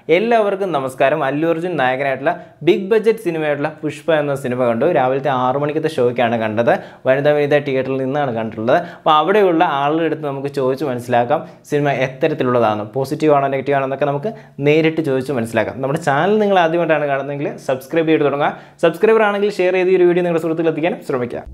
എല്ലാവർക്കും നമസ്കാരം അല്ലു അർജുൻ നായകനായിട്ടുള്ള ബിഗ് ബഡ്ജറ്റ് സിനിമയായിട്ടുള്ള പുഷ്പ എന്ന സിനിമ കണ്ടു രാവിലത്തെ ആറു മണിക്കത്തെ ഷോയ്ക്കാണ് കണ്ടത് വനിതാ വനിത തിയേറ്ററിൽ നിന്നാണ് കണ്ടിട്ടുള്ളത് അപ്പോൾ അവിടെയുള്ള ആളുകളുടെ അടുത്ത് നമുക്ക് ചോദിച്ച് മനസ്സിലാക്കാം സിനിമ എത്തരത്തിലുള്ളതാണ് പോസിറ്റീവ് ആണോ നെഗറ്റീവ് ആണോ എന്നൊക്കെ നമുക്ക് നേരിട്ട് ചോദിച്ച് മനസ്സിലാക്കാം നമ്മുടെ ചാനൽ നിങ്ങൾ ആദ്യമായിട്ടാണ് കാണുന്നതെങ്കിൽ സബ്സ്ക്രൈബ് ചെയ്ത് തുടങ്ങുക സബ്സ്ക്രൈബർ ആണെങ്കിൽ ഷെയർ ചെയ്ത് ഈ ഒരു വീഡിയോ നിങ്ങളുടെ സുഹൃത്തുക്കൾ എത്തിക്കാൻ ശ്രമിക്കുക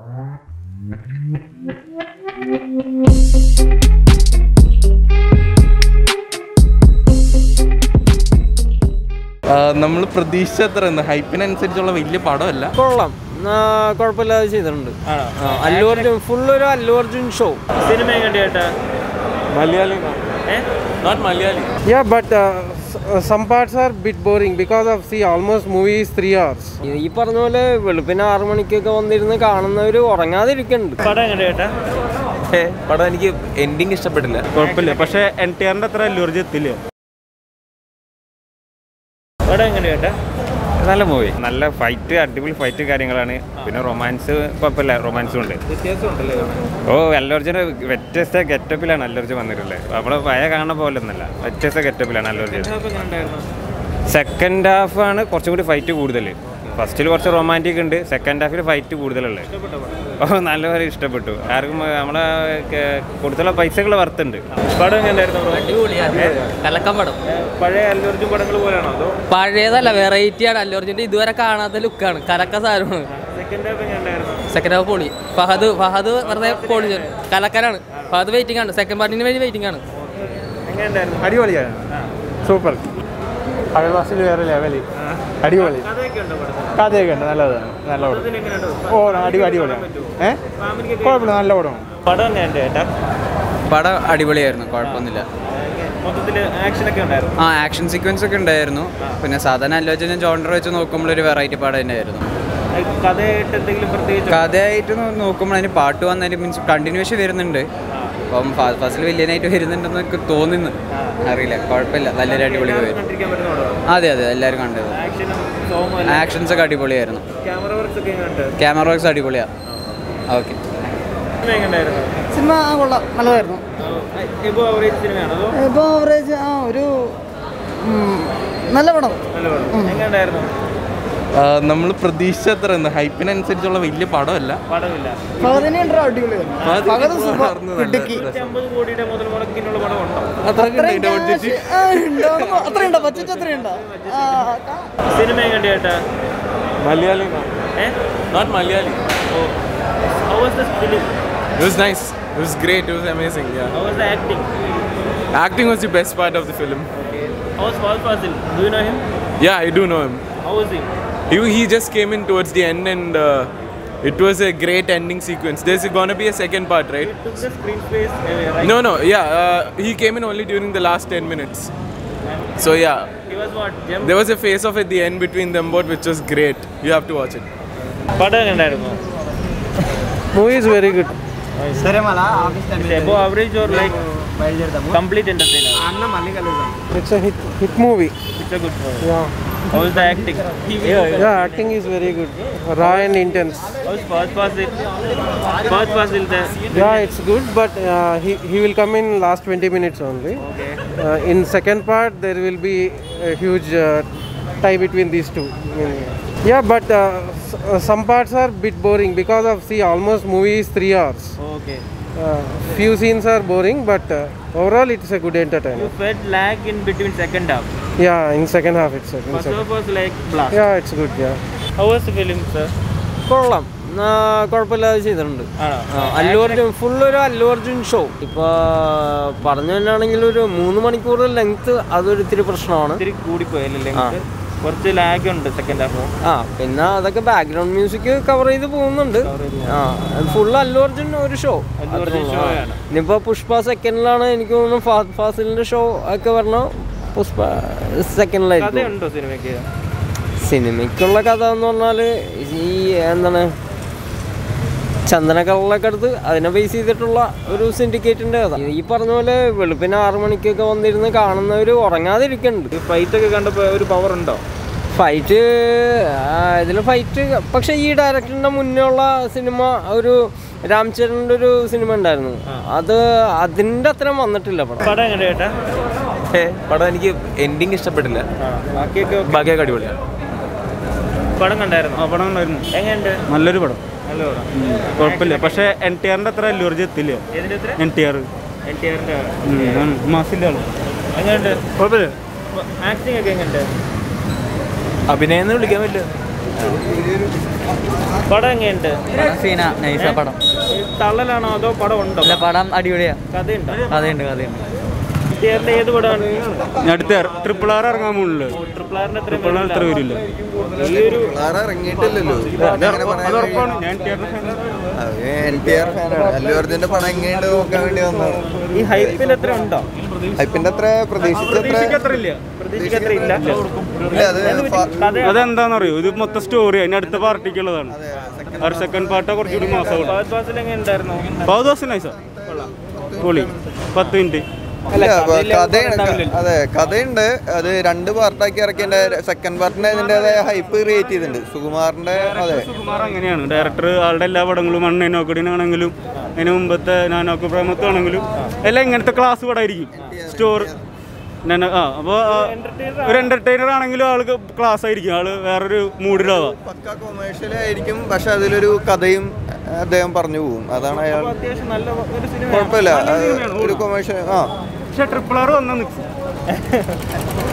നമ്മൾ പ്രതീക്ഷിച്ചത്ര ഹൈപ്പിനനുസരിച്ചുള്ള വലിയ പടമല്ല കൊള്ളാം ആ, കുഴപ്പമില്ലാതെ ചെയ്തിട്ടുണ്ട് ആ, അല്ലു അർജുൻ ഫുൾ ഒരു അല്ലു അർജുൻ ഷോ സിനിമ കണ്ടിട്ട് Malayali not Malayali Yeah, but uh, s- uh, some parts are bit boring because of see almost movie is three hours. ഈ പറഞ്ഞ പോലെ വെളുപ്പിന് ആറു മണിക്കൊക്കെ വന്നിരുന്ന് കാണുന്നവർ ഉറങ്ങാതിരിക്കുന്നുണ്ട് പടം കണ്ടിട്ട് പടം എനിക്ക് എൻഡിങ് ഇഷ്ടപ്പെട്ടില്ല കുഴപ്പമില്ല പക്ഷേ എൻ ടി ആറിന്റെ അത്ര അല്ലൂർജ് എത്തില്ല പടം എങ്ങനെയുണ്ട് നല്ല മൂവി നല്ല ഫൈറ്റ് അടിപൊളി ഫൈറ്റ് കാര്യങ്ങളാണ് പിന്നെ റൊമാൻസ് കുഴപ്പമില്ല റൊമാൻസും ഉണ്ട് ഓ അല്ലൂർജുന് വ്യത്യസ്ത ഗെറ്റപ്പിലാണ് അല്ലൂർജുൻ വന്നിട്ടുള്ളത് നമ്മളെ പഴയ കാണുന്ന പോലെ ഒന്നല്ല വ്യത്യസ്ത ഗെറ്റപ്പിലാണ് അല്ലൂർജുൻ സെക്കൻഡ് ഹാഫ് ആണ് കുറച്ചും കൂടി ഫൈറ്റ് കൂടുതൽ ഫസ്റ്റിൽ കുറച്ച് റൊമാൻറ്റിക് ഉണ്ട് സെക്കൻഡ് ഹാഫിൽ ഫൈറ്റ് കൂടുതലുള്ളത് ഓ നല്ലപോലെ ഇഷ്ടപ്പെട്ടു ആർക്കും നമ്മളെ ക- കൊടുത്തുള്ള പൈസകൾ വർത്തുണ്ട് പടം എങ്ങനെയായിരുന്നു കലക്കം പടം പഴയ അല്ലൂർജുൻ പടങ്ങൾ പോലെയാണോ അതോ പഴയതല്ല വെറൈറ്റി ആണ് അല്ലു അർജുൻ്റെ ഇതുവരെ കാണാത്ത ലുക്കാണ് കലക്ക സാധനമാണ് സെക്കൻഡ് ഹാഫ് എങ്ങനെയുണ്ടായിരുന്നു സെക്കൻഡ് ഹാഫ് പൊളി ഫഹദ് ഫഹദ് വെറുതെ പൊളി കലക്കനാണ് ഫഹദ് വെയിറ്റിംഗ് ആണ് സെക്കൻഡ് പാർട്ടിന് വേണ്ടി വെയിറ്റിംഗ് ആണ് എങ്ങനെയുണ്ടായിരുന്നു അടിപൊളിയാണ് സൂപ്പർ അയൽവാസിൽ വേറെ ലെവല് അടിപൊളി കഥയൊക്കെ ഉണ്ടോ പടത്തിൽ കഥയൊക്കെ ഉണ്ട് നല്ലതാണ് നല്ല പടം പടത്തിന് എങ്ങനെയുണ്ട് ഓ അടി അടിപൊളിയാണ് ഏഹ് കുഴപ്പമില്ല നല്ല പടമാണ് പടം എങ്ങനെയുണ്ട് ചേട്ടാ പടം അടിപൊളിയായിരുന്നു കുഴപ്പമൊന്നുമില്ല മൊത്തത്തിൽ ആക്ഷൻ ഒക്കെ ഉണ്ടായിരുന്നു ആ ആക്ഷൻ സീക്വൻസ് ഒക്കെ ഉണ്ടായിരുന്നു പിന്നെ സാധാരണ അല്ലോചന ജോണ്ടർ വെച്ച് നോക്കുമ്പോൾ ഒരു വെറൈറ്റി പടം തന്നെയായിരുന്നു കഥയായിട്ട് എന്തെങ്കിലും പ്രത്യേകിച്ച് കഥയായിട്ട് നോ- നോക്കുമ്പോൾ അതിന് പാട്ട് വന്നതിന് മീൻസ് കണ്ടിന്യൂഷൻ വരുന്നുണ്ട് അപ്പം ഫസ്റ്റിൽ വില്യനായിട്ട് വരുന്നുണ്ടെന്ന് എനിക്ക് തോന്നുന്നു അറിയില്ല കുഴപ്പമില്ല നല്ലൊരു അടിപൊളി പോയി കണ്ടിരിക്കാൻ പറ്റുന്ന പടമാണ് അതെ അതെ എല്ലാവരും കണ്ടത് ആക്ഷനും സോങ്ങും ആക്ഷൻസ് ഒക്കെ അടിപൊളിയായിരുന്നു ക്യാമറ വർക്ക്സ് ഒക്കെ എങ്ങനെയുണ്ട് ക്യാമറ വർക്ക്സ് അടിപൊളിയാണ് ഓക്കെ സിനിമ എങ്ങനെയായിരുന്നു സിനിമ ആ കൊള്ളാം നല്ലതായിരുന്നു എബോ അവറേജ് സിനിമയാണോ അതോ ഇപ്പോൾ ആവറേജ് ആ ഒരു ഉം, നല്ല പടം നല്ല പടം എങ്ങനെയുണ്ടായിരുന്നു നമ്മൾ പ്രതീക്ഷിച്ചത്ര ഹൈപ്പിനനുസരിച്ചുള്ള വലിയ പടമല്ല പടമില്ല ഫഹദിനെ ഉണ്ടോ അടിപൊളിയായിരുന്നു ഫഹദ് ഫഹദ് ഇപ്പോൾ സൂപ്പർ ആർന്നു നല്ല ഇടുക്കി അമ്പത് കോടിയുടെ മുതൽ മുടക്കിനുള്ള പടം ഉണ്ടോ അത്രയും cash, ആ, ഉണ്ടോ? അത്രയുണ്ടോ ബഡ്ജറ്റ് അത്രയുണ്ടോ ആ, സിനിമ എങ്ങനെയാട്ടാ മലയാളി ഏ not Malayali oh how was the film It was nice. It was great. It was amazing. Yeah. How was the acting Acting was the best part of the film. How was ഫാസ്റ്റ് Faasil do you know him Yeah, I do know him. How was him He, he just came in towards the end and uh, it was a great ending sequence. There's gonna be a second part, right? took the screen space away right No, no, yeah. Uh, he came in only during the last 10 minutes. So, yeah. he was what gem There was a face off at the end between them both, which was great. You have to watch it. പടം എങ്ങനെയായിരുന്നു movie is very good above average or like complete entertainer it's a hit hit movie it's a good movie how was the acting Yeah, acting is very good. Raw and intense. How was ഫാസ്റ്റ് ഫാസിൽ ഫാസ്റ്റ് Faasil the Yeah, it's good, but uh, he, he will come in last 20 minutes only. Okay. Uh, in second part, there will be a huge uh, tie between these two. I mean, yeah, but uh, s- uh, some parts are bit boring because of see almost movie is three hours. Okay. Uh, few scenes are boring, but uh, overall it's a good You entertainment. felt lag in between second half. Yeah, in second half it's in First second. half was like blast. Yeah, it's good. Yeah. How was the film, sir? കൊള്ളാം ആ, കുഴപ്പമില്ലാതെ ചെയ്തിട്ടുണ്ട് ആണോ? ആ, Allu Arjun full ഒരു Allu Arjun show ഇപ്പൊ പറഞ്ഞു തന്നെയാണെങ്കിൽ ഒരു മൂന്ന് മണിക്കൂർ ലെങ്ത് അതൊരു ഇത്തിരി പ്രശ്നമാണ് ഇത്തിരി കൂടിപ്പോയല്ലേ length? കുറച്ച് ലാഗ് ഉണ്ട് സെക്കൻഡ് ഹാഫ് ആ പിന്നെ അതൊക്കെ ബാക്ക്ഗ്രൗണ്ട് മ്യൂസിക് കവർ ചെയ്ത് പോകുന്നുണ്ട് ആ ഫുൾ അല്ലു അർജുൻ ഒരു ഷോ അല്ലു അർജുൻ show ആണ്. ഇനിയിപ്പോ പുഷ്പ സെക്കൻഡിലാണ് എനിക്ക് തോന്നുന്നു ഫാ- ഫാസിലിന്റെ ഷോ ഒക്കെ വരണ പുഷ്പ സെക്കൻഡിലായിരിക്കും കഥയുണ്ടോ സിനിമയ്ക്ക് സിനിമയ്ക്കുള്ള കഥ എന്ന് പറഞ്ഞാല് ഈ എന്താണ് ചന്ദനക്കള്ളൊക്കെ എടുത്ത് അതിനെ ബേസ് ചെയ്തിട്ടുള്ള ഒരു സിൻഡിക്കേറ്റിന്റെ കഥ ഈ പറഞ്ഞ പോലെ വെളുപ്പിന് ആറു മണിക്കൊക്കെ വന്നിരുന്ന് കാണുന്നവർ ഉറങ്ങാതിരിക്കുന്നുണ്ട് ഫൈറ്റ് ഒക്കെ കണ്ടപ്പോ ഒരു പവർ ഉണ്ടോ ഫൈറ്റ് ഇതിൽ ഫൈറ്റ് പക്ഷെ ഈ ഡയറക്ടറിന്റെ മുന്നേ ഉള്ള സിനിമ ഒരു രാംചരണിന്റെ ഒരു സിനിമ ഉണ്ടായിരുന്നു അത് അതിന്റെ അത്രയും വന്നിട്ടില്ല പടം പടം എങ്ങനെ ചേട്ടാ പക്ഷേ പടം എനിക്ക് എൻഡിങ് ഇഷ്ടപ്പെട്ടില്ല ബാക്കിയൊക്കെ ബാക്കിയൊക്കെ അടിപൊളിയാണ് പടം കണ്ടായിരുന്നു പടം ഉണ്ടായിരുന്നു എങ്ങനെയുണ്ട് നല്ലൊരു പടം നല്ല പടം കുഴപ്പമില്ല പക്ഷേ എൻ ടി ആറിന്റെ അത്ര അല്ലൂർജ് എത്തില്ല ഏതിന്റെ എത്ര എൻ ടി ആർ എൻ ടി ആറിന്റെ മാസില്ല ആള് എങ്ങനെയുണ്ട് കുഴപ്പമില്ല ആക്ടിങ് ഒക്കെ എങ്ങനെയുണ്ട് അഭിനയം എന്ന് വിളിക്കാൻ പറ്റില്ല പടം എങ്ങനെയുണ്ട് സീന നൈസ പടം തള്ളലാണോ അതോ പടം ഉണ്ടോ അല്ല പടം അടിപൊളിയാ കഥയുണ്ടോ കഥയുണ്ട് കഥയുണ്ട് എൻ ടി ആറിന്റെ ഏത് പടമാണ് ഞാൻ അടുത്ത ട്രിപ്പിൾ ആർ ഇറങ്ങാൻ പോകുന്നില്ല ട്രിപ്പിൾ ആറിന്റെ എത്ര ട്രിപ്പിൾ ആർ ഇത്ര വരില്ല ഈ ഒരു ഇറങ്ങിയിട്ടില്ലല്ലോ അത് ഉറപ്പാണ് ഞാൻ എൻ ടി ആറിന്റെ എൻ ടി ആർ ഫാനാണ് അല്ലു അർജുന്റെ പടം എങ്ങനെയുണ്ട് നോക്കാൻ വേണ്ടി വന്നത് ഈ ഹൈപ്പിൽ എത്ര ഉണ്ടോ ഹൈപ്പിന്റെ അത്ര പ്രതീക്ഷിച്ചത്ര പ്രതീക്ഷയ്ക്ക് അത്ര ഇല്ല പ്രതീക്ഷയ്ക്ക് എത്ര ഇല്ല ഇല്ല അത് ഫ- കഥ അതെന്താണെന്നറിയോ ഇത് മൊത്തം സ്റ്റോറി അതിന് അടുത്ത പാർട്ടിക്കുള്ളതാണ് ആ സെക്കൻഡ് പാർട്ടാ കുറച്ചുകൂടി മാസമാണ് ഫഹദ് ഫാസിൽ എങ്ങനെ ഉണ്ടായിരുന്നു പത്ത് ദിവസം നൈസാ പൊളി പത്ത് മിനിറ്റ് ഇല്ല കഥയുണ്ട് അതെ കഥയുണ്ട് അത് രണ്ട് പാർട്ടാക്കി ഇറക്കിയതിന്റെ സെക്കൻഡ് പാർട്ടിന്റെ അതിൻ്റെതായ ഹൈപ്പ് ക്രിയേറ്റ് ചെയ്തിട്ടുണ്ട് സുകുമാറിന്റെ അതെ സുകുമാർ അങ്ങനെയാണ് ഡയറക്ടർ ആളുടെ എല്ലാ പടങ്ങളും അണ്ണ നോക്കടിനാണെങ്കിലും അതിന് മുമ്പത്തെ നാനോക്ക് പ്രേമത്താണെങ്കിലും എല്ലാം ഇങ്ങനത്തെ ക്ലാസ് പടമായിരിക്കും സ്റ്റോർ ആ അപ്പോൾ ഒരു എന്റർടൈനർ ആണെങ്കിലും ആൾക്ക് ക്ലാസ് ആയിരിക്കും ആള് വേറൊരു മൂഡിലാവാം പക്ക കൊമേഴ്ഷ്യൽ ആയിരിക്കും പക്ഷെ അതിലൊരു കഥയും അദ്ദേഹം പറഞ്ഞു പോകും അതാണ് അയാൾ അത്യാവശ്യം നല്ല ഒരു സിനിമ കുഴപ്പമില്ല അത് ഒരു കൊമേഴ്ഷ്യൽ ആ പക്ഷെ ട്രിപ്പിൾ ആർ വന്ന നിൽക്കും